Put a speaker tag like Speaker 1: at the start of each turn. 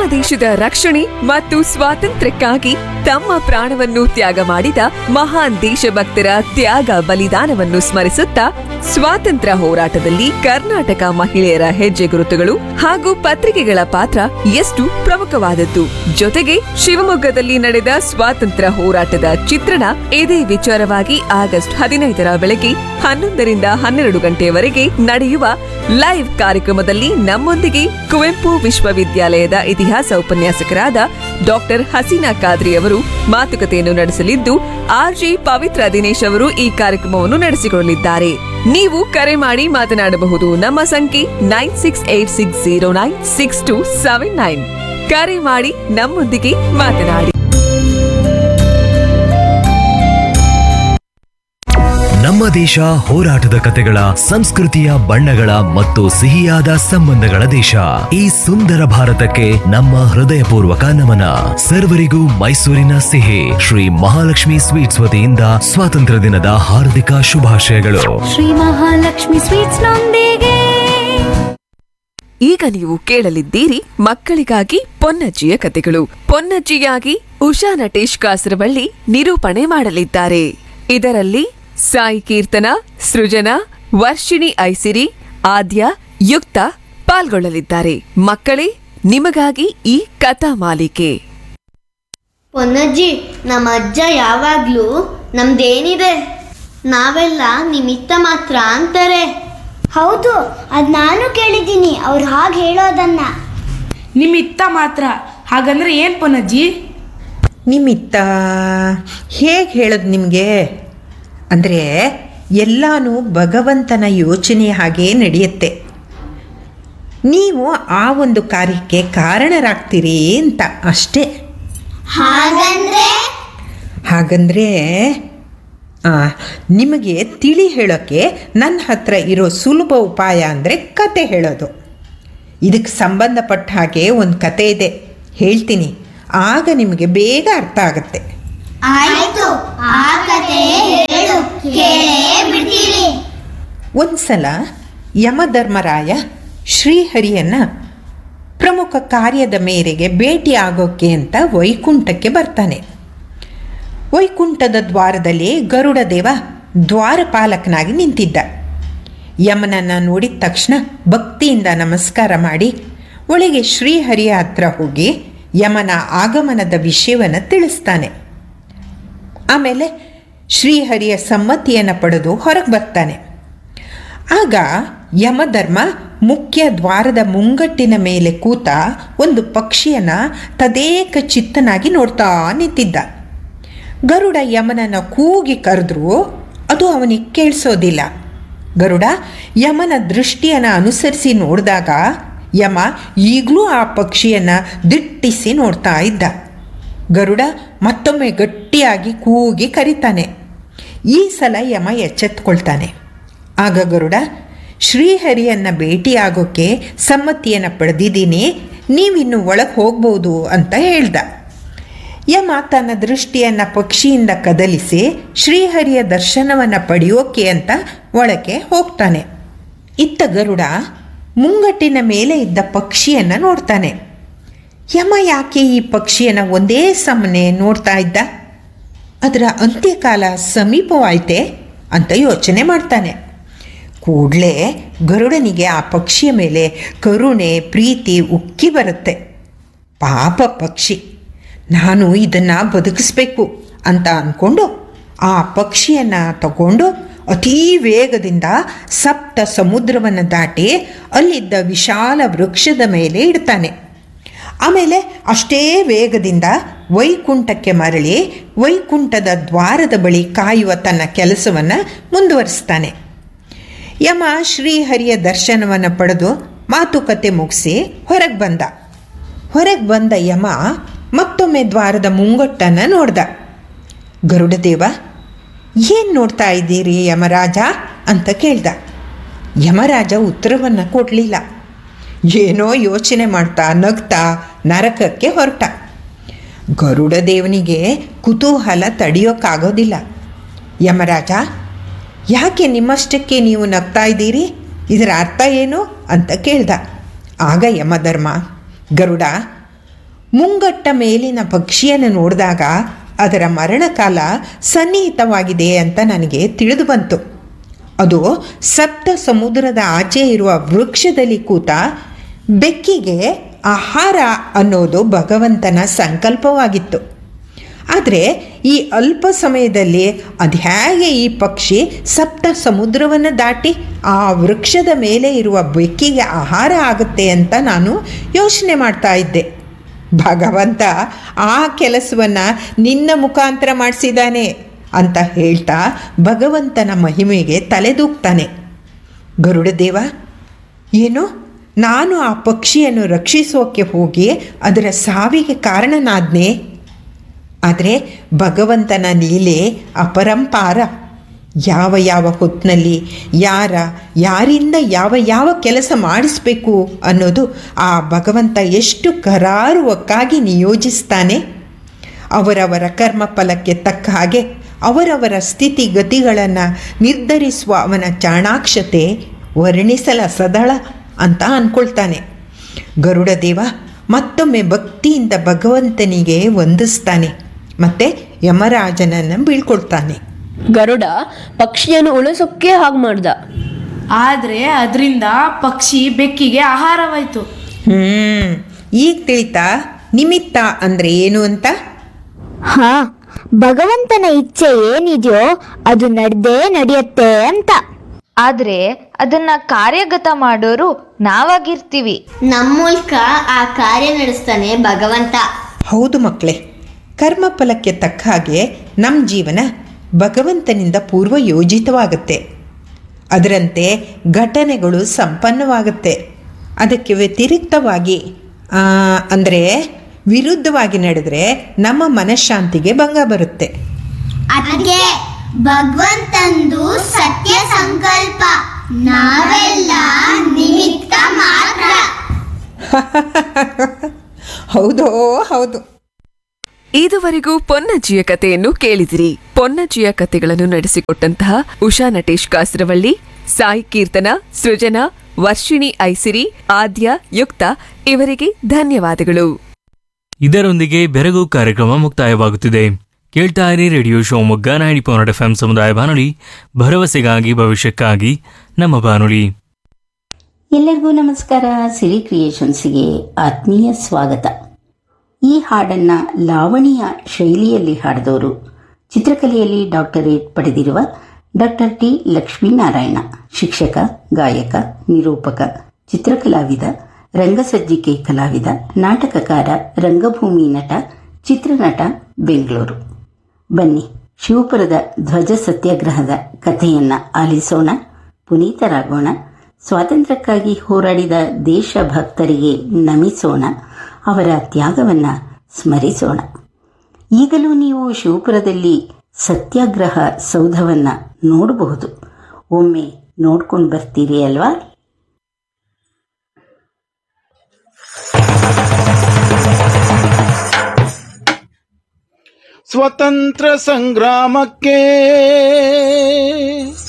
Speaker 1: ದೇಶದ ರಕ್ಷಣೆ ಮತ್ತು ಸ್ವಾತಂತ್ರ್ಯಕ್ಕಾಗಿ ತಮ್ಮ ಪ್ರಾಣವನ್ನು ತ್ಯಾಗ ಮಾಡಿದ ಮಹಾನ್ ದೇಶಭಕ್ತರ ತ್ಯಾಗ ಬಲಿದಾನವನ್ನು ಸ್ಮರಿಸುತ್ತಾ ಸ್ವಾತಂತ್ರ್ಯ ಹೋರಾಟದಲ್ಲಿ ಕರ್ನಾಟಕ ಮಹಿಳೆಯರ ಹೆಜ್ಜೆ ಗುರುತುಗಳು ಹಾಗೂ ಪತ್ರಿಕೆಗಳ ಪಾತ್ರ ಎಷ್ಟು ಪ್ರಮುಖವಾದದ್ದು ಜೊತೆಗೆ ಶಿವಮೊಗ್ಗದಲ್ಲಿ ನಡೆದ ಸ್ವಾತಂತ್ರ್ಯ ಹೋರಾಟದ ಚಿತ್ರಣ ಇದೇ ವಿಚಾರವಾಗಿ ಆಗಸ್ಟ್ ಹದಿನೈದರ ಬೆಳಗ್ಗೆ ಹನ್ನೊಂದರಿಂದ ಹನ್ನೆರಡು ಗಂಟೆಯವರೆಗೆ ನಡೆಯುವ ಲೈವ್ ಕಾರ್ಯಕ್ರಮದಲ್ಲಿ ನಮ್ಮೊಂದಿಗೆ ಕುವೆಂಪು ವಿಶ್ವವಿದ್ಯಾಲಯದ ಇತಿಹಾಸ ಉಪನ್ಯಾಸಕರಾದ ಡಾಕ್ಟರ್ ಹಸೀನಾ ಖಾದ್ರಿ ಅವರು ಮಾತುಕತೆಯನ್ನು ನಡೆಸಲಿದ್ದು ಆರ್ಜೆ ಪವಿತ್ರ ದಿನೇಶ್ ಅವರು ಈ ಕಾರ್ಯಕ್ರಮವನ್ನು ನಡೆಸಿಕೊಳ್ಳಲಿದ್ದಾರೆ ನೀವು ಕರೆ ಮಾಡಿ ಮಾತನಾಡಬಹುದು ನಮ್ಮ ಸಂಖ್ಯೆ nine six eight six zero nine six two seven nine ಕರೆ ಮಾಡಿ ನಮ್ಮೊಂದಿಗೆ ಮಾತನಾಡಿ
Speaker 2: ನಮ್ಮ ದೇಶ ಹೋರಾಟದ ಕತೆಗಳ ಸಂಸ್ಕೃತಿಯ ಬಣ್ಣಗಳ ಮತ್ತು ಸಿಹಿಯಾದ ಸಂಬಂಧಗಳ ದೇಶ ಈ ಸುಂದರ ಭಾರತಕ್ಕೆ ನಮ್ಮ ಹೃದಯಪೂರ್ವಕ ನಮನ ಸರ್ವರಿಗೂ ಮೈಸೂರಿನ ಸಿಹಿ ಶ್ರೀ ಮಹಾಲಕ್ಷ್ಮಿ ಸ್ವೀಟ್ಸ್ ವತಿಯಿಂದ ಸ್ವಾತಂತ್ರ್ಯ ದಿನದ ಹಾರ್ದಿಕ ಶುಭಾಶಯಗಳು
Speaker 3: ಶ್ರೀ ಮಹಾಲಕ್ಷ್ಮಿ ಸ್ವೀಟ್ಸ್ ನೊಂದಿಗೆ
Speaker 1: ಈಗ ನೀವು ಕೇಳಲಿದ್ದೀರಿ ಮಕ್ಕಳಿಗಾಗಿ ಪೊನ್ನಜ್ಜಿಯ ಕತೆಗಳು ಪೊನ್ನಜ್ಜಿಯಾಗಿ ಉಷಾ ನಟೇಶ್ ಕಾಸರವಳ್ಳಿ ನಿರೂಪಣೆ ಮಾಡಲಿದ್ದಾರೆ ಇದರಲ್ಲಿ ಸಾಯಿ ಕೀರ್ತನ ಸೃಜನಾ ವರ್ಷಿಣಿ ಐಸಿರಿ ಆದ್ಯ ಯುಕ್ತ ಪಾಲ್ಗೊಳ್ಳಲಿದ್ದಾರೆ ಮಕ್ಕಳೇ ನಿಮಗಾಗಿ ಈ ಕಥಾ ಮಾಲಿಕೆ
Speaker 4: ಪೊನ್ನಜ್ಜಿ ನಮ್ಮ ಅಜ್ಜ ಯಾವಾಗ್ಲೂ ನಮ್ದೇನಿದೆ ನಾವೆಲ್ಲ ನಿಮಿತ್ತ ಮಾತ್ರ ಅಂತಾರೆ
Speaker 5: ಹೌದು ಅದು ನಾನು ಕೇಳಿದ್ದೀನಿ ಅವ್ರು ಹಾಗೆ ಹೇಳೋದನ್ನ
Speaker 6: ನಿಮಿತ್ತ ಮಾತ್ರ ಹಾಗಂದ್ರೆ ಏನು ಪೊನ್ನಜ್ಜಿ
Speaker 7: ನಿಮಿತ್ತ ಹೇಗೆ ಹೇಳೋದು ನಿಮಗೆ ಅಂದರೆ ಎಲ್ಲಾನು ಭಗವಂತನ ಯೋಚನೆ ಹಾಗೇ ನಡೆಯುತ್ತೆ ನೀವು ಆ ಒಂದು ಕಾರ್ಯಕ್ಕೆ ಕಾರಣರಾಗ್ತೀರಿ ಅಂತ ಅಷ್ಟೇ
Speaker 5: ಹಾಗಂದ್ರೆ
Speaker 7: ಹಾಗಂದರೆ ಆ, ನಿಮಗೆ ತಿಳಿ ಹೇಳೋಕ್ಕೆ ನನ್ನ ಹತ್ರ ಇರೋ ಸುಲಭ ಉಪಾಯ ಅಂದರೆ ಕತೆ ಹೇಳೋದು ಇದಕ್ಕೆ ಸಂಬಂಧಪಟ್ಟ ಹಾಗೆ ಒಂದು ಕತೆ ಇದೆ ಹೇಳ್ತೀನಿ ಆಗ ನಿಮಗೆ ಬೇಗ ಅರ್ಥ ಆಗುತ್ತೆ
Speaker 5: ಆಯ್ತು ಆ ಕತೆ ಹೇಳು ಕೇಳೇ ಬಿಡ್ತೀವಿ
Speaker 7: ಒಂದು ಸಲ ಯಮಧರ್ಮರಾಯ ಶ್ರೀಹರಿಯನ್ನು ಪ್ರಮುಖ ಕಾರ್ಯದ ಮೇರೆಗೆ ಭೇಟಿ ಆಗೋಕ್ಕೆ ಅಂತ ವೈಕುಂಠಕ್ಕೆ ಬರ್ತಾನೆ ವೈಕುಂಠದ ದ್ವಾರದಲ್ಲಿ ಗರುಡ ದೇವ ದ್ವಾರಪಾಲಕನಾಗಿ ನಿಂತಿದ್ದ ಯಮನನ್ನು ನೋಡಿದ ತಕ್ಷಣ ಭಕ್ತಿಯಿಂದ ನಮಸ್ಕಾರ ಮಾಡಿ ಒಳಗೆ ಶ್ರೀಹರಿಯ ಹತ್ರ ಹೋಗಿ ಯಮನ ಆಗಮನದ ವಿಷಯವನ್ನು ತಿಳಿಸ್ತಾನೆ ಆಮೇಲೆ ಶ್ರೀಹರಿಯ ಸಮ್ಮತಿಯನ್ನು ಪಡೆದು ಹೊರಗೆ ಬರ್ತಾನೆ ಆಗ ಯಮಧರ್ಮ ಮುಖ್ಯ ದ್ವಾರದ ಮುಂಗಟ್ಟಿನ ಮೇಲೆ ಕೂತ ಒಂದು ಪಕ್ಷಿಯನ್ನು ತದೇಕ ಚಿತ್ತನಾಗಿ ನೋಡ್ತಾ ನಿಂತಿದ್ದ ಗರುಡ ಯಮನನ್ನ ಕೂಗಿ ಕರೆದ್ರೂ ಅದು ಅವನಿಗೆ ಕೇಳಿಸೋದಿಲ್ಲ ಗರುಡ ಯಮನ ದೃಷ್ಟಿಯನ್ನು ಅನುಸರಿಸಿ ನೋಡಿದಾಗ ಯಮ ಈಗಲೂ ಆ ಪಕ್ಷಿಯನ್ನು ದಿಟ್ಟಿಸಿ ನೋಡ್ತಾ ಇದ್ದ ಗರುಡ ಮತ್ತೊಮ್ಮೆ ಗಟ್ಟಿಯಾಗಿ ಕೂಗಿ ಕರೀತಾನೆ ಈ ಸಲ ಯಮ ಎಚ್ಚೆತ್ಕೊಳ್ತಾನೆ ಆಗ ಗರುಡ ಶ್ರೀಹರಿಯನ್ನು ಭೇಟಿಯಾಗೋಕ್ಕೆ ಸಮ್ಮತಿಯನ್ನು ಪಡೆದಿದ್ದೀನಿ ನೀವಿನ್ನು ಒಳಗೆ ಹೋಗ್ಬೋದು ಅಂತ ಹೇಳ್ದ ಯಮ ತನ್ನ ದೃಷ್ಟಿಯನ್ನು ಪಕ್ಷಿಯಿಂದ ಕದಲಿಸಿ ಶ್ರೀಹರಿಯ ದರ್ಶನವನ್ನು ಪಡೆಯೋಕೆ ಅಂತ ಒಳಗೆ ಹೋಗ್ತಾನೆ ಇತ್ತ ಗರುಡ ಮುಂಗಟ್ಟಿನ ಮೇಲೆ ಇದ್ದ ಪಕ್ಷಿಯನ್ನು ನೋಡ್ತಾನೆ ಯಮ ಯಾಕೆ ಈ ಪಕ್ಷಿಯನ್ನು ಒಂದೇ ಸಮನೆ ನೋಡ್ತಾ ಇದ್ದ ಅದರ ಅಂತ್ಯಕಾಲ ಸಮೀಪವಾಯ್ತೆ ಅಂತ ಯೋಚನೆ ಮಾಡ್ತಾನೆ ಕೂಡಲೇ ಗರುಡನಿಗೆ ಆ ಪಕ್ಷಿಯ ಮೇಲೆ ಕರುಣೆ ಪ್ರೀತಿ ಉಕ್ಕಿ ಬರುತ್ತೆ ಪಾಪ ಪಕ್ಷಿ ನಾನು ಇದನ್ನು ಬದುಕಿಸ್ಬೇಕು ಅಂತ ಅಂದ್ಕೊಂಡು ಆ ಪಕ್ಷಿಯನ್ನು ತಗೊಂಡು ಅತೀ ವೇಗದಿಂದ ಸಪ್ತ ಸಮುದ್ರವನ್ನು ದಾಟಿ ಅಲ್ಲಿದ್ದ ವಿಶಾಲ ವೃಕ್ಷದ ಮೇಲೆ ಇಡ್ತಾನೆ ಆಮೇಲೆ ಅಷ್ಟೇ ವೇಗದಿಂದ ವೈಕುಂಠಕ್ಕೆ ಮರಳಿ ವೈಕುಂಠದ ದ್ವಾರದ ಬಳಿ ಕಾಯುವ ತನ್ನ ಕೆಲಸವನ್ನು ಮುಂದುವರಿಸ್ತಾನೆ ಯಮ ಶ್ರೀಹರಿಯ ದರ್ಶನವನ್ನು ಪಡೆದು ಮಾತುಕತೆ ಮುಗಿಸಿ ಹೊರಗೆ ಬಂದ ಹೊರಗೆ ಬಂದ ಯಮ ಮತ್ತೊಮ್ಮೆ ದ್ವಾರದ ಮುಂಗಟ್ಟನ್ನು ನೋಡ್ದ ಗರುಡದೇವ ಏನು ನೋಡ್ತಾ ಇದ್ದೀರಿ ಯಮರಾಜ ಅಂತ ಕೇಳ್ದ ಯಮರಾಜ ಉತ್ತರವನ್ನು ಕೊಡಲಿಲ್ಲ ಏನೋ ಯೋಚನೆ ಮಾಡ್ತಾ ನಗ್ತಾ ನರಕಕ್ಕೆ ಹೊರಟ ಗರುಡದೇವನಿಗೆ ಕುತೂಹಲ ತಡೆಯೋಕ್ಕಾಗೋದಿಲ್ಲ ಯಮರಾಜ ಯಾಕೆ ನಿಮ್ಮಷ್ಟಕ್ಕೆ ನೀವು ನಗ್ತಾ ಇದ್ದೀರಿ ಇದರ ಅರ್ಥ ಏನು ಅಂತ ಕೇಳ್ದ ಆಗ ಯಮಧರ್ಮ ಗರುಡ ಮುಂಗಟ್ಟ ಮೇಲಿನ ಪಕ್ಷಿಯನ್ನು ನೋಡಿದಾಗ ಅದರ ಮರಣಕಾಲ ಸನ್ನಿಹಿತವಾಗಿದೆ ಅಂತ ನನಗೆ ತಿಳಿದು ಬಂತು ಅದು ಸಪ್ತ ಸಮುದ್ರದ ಆಚೆ ಇರುವ ವೃಕ್ಷದಲ್ಲಿ ಕೂತ ಬೆಕ್ಕಿಗೆ ಆಹಾರ ಅನ್ನೋದು ಭಗವಂತನ ಸಂಕಲ್ಪವಾಗಿತ್ತು ಆದರೆ ಈ ಅಲ್ಪ ಸಮಯದಲ್ಲಿ ಅದು ಹೇಗೆ ಈ ಪಕ್ಷಿ ಸಪ್ತ ಸಮುದ್ರವನ್ನು ದಾಟಿ ಆ ವೃಕ್ಷದ ಮೇಲೆ ಇರುವ ಬೆಕ್ಕಿಗೆ ಆಹಾರ ಆಗುತ್ತೆ ಅಂತ ನಾನು ಯೋಚನೆ ಮಾಡ್ತಾ ಇದ್ದೆ ಭಗವಂತ ಆ ಕೆಲಸವನ್ನು ನಿನ್ನ ಮುಖಾಂತರ ಮಾಡಿಸಿದ್ದಾನೆ ಅಂತ ಹೇಳ್ತಾ ಭಗವಂತನ ಮಹಿಮೆಗೆ ತಲೆದೂಗ್ತಾನೆ ಗರುಡದೇವ ಏನು ನಾನು ಆ ಪಕ್ಷಿಯನ್ನು ರಕ್ಷಿಸೋಕೆ ಹೋಗಿ ಅದರ ಸಾವಿಗೆ ಕಾರಣನಾದ್ನೆ ಆದರೆ ಭಗವಂತನ ಲೀಲೆ ಅಪರಂಪಾರ ಯಾವ ಯಾವ ಹೊತ್ತಿನಲ್ಲಿ ಯಾರ ಯಾರಿಂದ ಯಾವ ಯಾವ ಕೆಲಸ ಮಾಡಿಸ್ಬೇಕು ಅನ್ನೋದು ಆ ಭಗವಂತ ಎಷ್ಟು ಕರಾರುವಕ್ಕಾಗಿ ನಿಯೋಜಿಸ್ತಾನೆ ಅವರವರ ಕರ್ಮ ಫಲಕ್ಕೆ ತಕ್ಕ ಹಾಗೆ ಅವರವರ ಸ್ಥಿತಿಗತಿಗಳನ್ನು ನಿರ್ಧರಿಸುವ ಅವನ ಚಾಣಾಕ್ಷತೆ ವರ್ಣಿಸಲ ಸದಳ ಅಂತ ಅಂದ್ಕೊಳ್ತಾನೆ ಗರುಡ ದೇವ ಮತ್ತೊಮ್ಮೆ ಭಕ್ತಿಯಿಂದ ಭಗವಂತನಿಗೆ ವಂದಿಸ್ತಾನೆ ಮತ್ತೆ ಯಮರಾಜನನ್ನು ಬೀಳ್ಕೊಳ್ತಾನೆ
Speaker 8: ಗರುಡ ಪಕ್ಷಿಯನ್ನು ಉಳಿಸೋಕೆ ಹಾಗೆ ಮಾಡ್ದ
Speaker 6: ಆದರೆ ಅದರಿಂದ ಪಕ್ಷಿ ಬೆಕ್ಕಿಗೆ ಆಹಾರವಾಯಿತು
Speaker 7: ಹ್ಞೂ ಈಗ ತಿಳಿತಾ ನಿಮಿತ್ತ ಅಂದರೆ ಏನು ಅಂತ
Speaker 5: ಹಾ ಭಗವಂತನ ಇಚ್ಛೆ ಏನಿದೆಯೋ ಅದು ನಡೆದೇ ನಡೆಯುತ್ತೆ ಅಂತ
Speaker 9: ಆದ್ರೆ ಅದನ್ನ ಕಾರ್ಯಗತ ಮಾಡೋರು ನಾವಾಗಿರ್ತೀವಿ
Speaker 4: ನಮ್ಮ ಮೂಲಕ ಆ ಕಾರ್ಯ ನಡೆಸ್ತಾನೆ ಭಗವಂತ
Speaker 7: ಹೌದು ಮಕ್ಕಳೇ ಕರ್ಮಫಲಕ್ಕೆ ತಕ್ಕ ಹಾಗೆ ನಮ್ಮ ಜೀವನ ಭಗವಂತನಿಂದ ಪೂರ್ವ ಯೋಜಿತವಾಗುತ್ತೆ ಅದರಂತೆ ಘಟನೆಗಳು ಸಂಪನ್ನವಾಗುತ್ತೆ ಅದಕ್ಕೆ ವ್ಯತಿರಿಕ್ತವಾಗಿ ಅಂದರೆ ವಿರುದ್ಧವಾಗಿ ನಡೆದರೆ ನಮ್ಮ ಮನಃಶಾಂತಿಗೆ ಭಂಗ ಬರುತ್ತೆ
Speaker 5: ಅದಕ್ಕೆ ಭಗವಂತಂದು ಸತ್ಯ ಸಂಕಲ್ಪ ನಾವೆಲ್ಲ ನಿಮಿತ್ತ ಮಾತ್ರ
Speaker 7: ಹೌದೋ ಹೌದು
Speaker 1: ಇದುವರೆಗೂ ಪೊನ್ನಜ್ಜಿಯ ಕಥೆಯನ್ನು ಕೇಳಿದಿರಿ ಪೊನ್ನಜ್ಜಿಯ ಕಥೆಗಳನ್ನು ನಡೆಸಿಕೊಟ್ಟಂತಹ ಉಷಾ ನಟೇಶ್ ಕಾಸರವಳ್ಳಿ ಸಾಯಿ ಕೀರ್ತನ ಸೃಜನಾ ವರ್ಷಿಣಿ ಐಸಿರಿ ಆದ್ಯ ಯುಕ್ತ ಇವರಿಗೆ ಧನ್ಯವಾದಗಳು
Speaker 10: ಇದರೊಂದಿಗೆ ಬೆರಗು ಕಾರ್ಯಕ್ರಮ ಮುಕ್ತಾಯವಾಗುತ್ತಿದೆ ಕೇಳ್ತಾ ಇರಿ radio Shivamogga ninety point F ಸಮುದಾಯ ಬಾನುಲಿ ಭರವಸೆಗಾಗಿ ಭವಿಷ್ಯಕ್ಕಾಗಿ ನಮ್ಮ ಬಾನುಲಿ
Speaker 11: ಎಲ್ಲರಿಗೂ ನಮಸ್ಕಾರ ಸಿರಿ ಕ್ರಿಯೇಷನ್ಸ್ಗೆ ಆತ್ಮೀಯ ಸ್ವಾಗತ ಈ ಹಾಡನ್ನ ಲಾವಣಿಯ ಶೈಲಿಯಲ್ಲಿ ಹಾಡಿದವರು ಚಿತ್ರಕಲೆಯಲ್ಲಿ ಡಾಕ್ಟರೇಟ್ ಪಡೆದಿರುವ ಡಾಕ್ಟರ್ ಟಿ ಲಕ್ಷ್ಮೀನಾರಾಯಣ ಶಿಕ್ಷಕ ಗಾಯಕ ನಿರೂಪಕ ಚಿತ್ರಕಲಾವಿದ ರಂಗಸಜ್ಜಿಕೆ ಕಲಾವಿದ ನಾಟಕಕಾರ ರಂಗಭೂಮಿ ನಟ ಚಿತ್ರನಟ ಬೆಂಗಳೂರು ಬನ್ನಿ ಶಿವಪುರದ ಧ್ವಜ ಸತ್ಯಾಗ್ರಹದ ಕಥೆಯನ್ನ ಆಲಿಸೋಣ ಪುನೀತರಾಗೋಣ ಸ್ವಾತಂತ್ರ್ಯಕ್ಕಾಗಿ ಹೋರಾಡಿದ ದೇಶಭಕ್ತರಿಗೆ ನಮಿಸೋಣ ಅವರ ತ್ಯಾಗವನ್ನ ಸ್ಮರಿಸೋಣ ಈಗಲೂ ನೀವು ಶಿವಪುರದಲ್ಲಿ ಸತ್ಯಾಗ್ರಹ ಸೌಧವನ್ನ ನೋಡಬಹುದು ಒಮ್ಮೆ ನೋಡ್ಕೊಂಡು ಬರ್ತೀರಿ ಅಲ್ವಾ
Speaker 12: ಸ್ವತಂತ್ರ ಸಂಗ್ರಾಮಕ್ಕೆ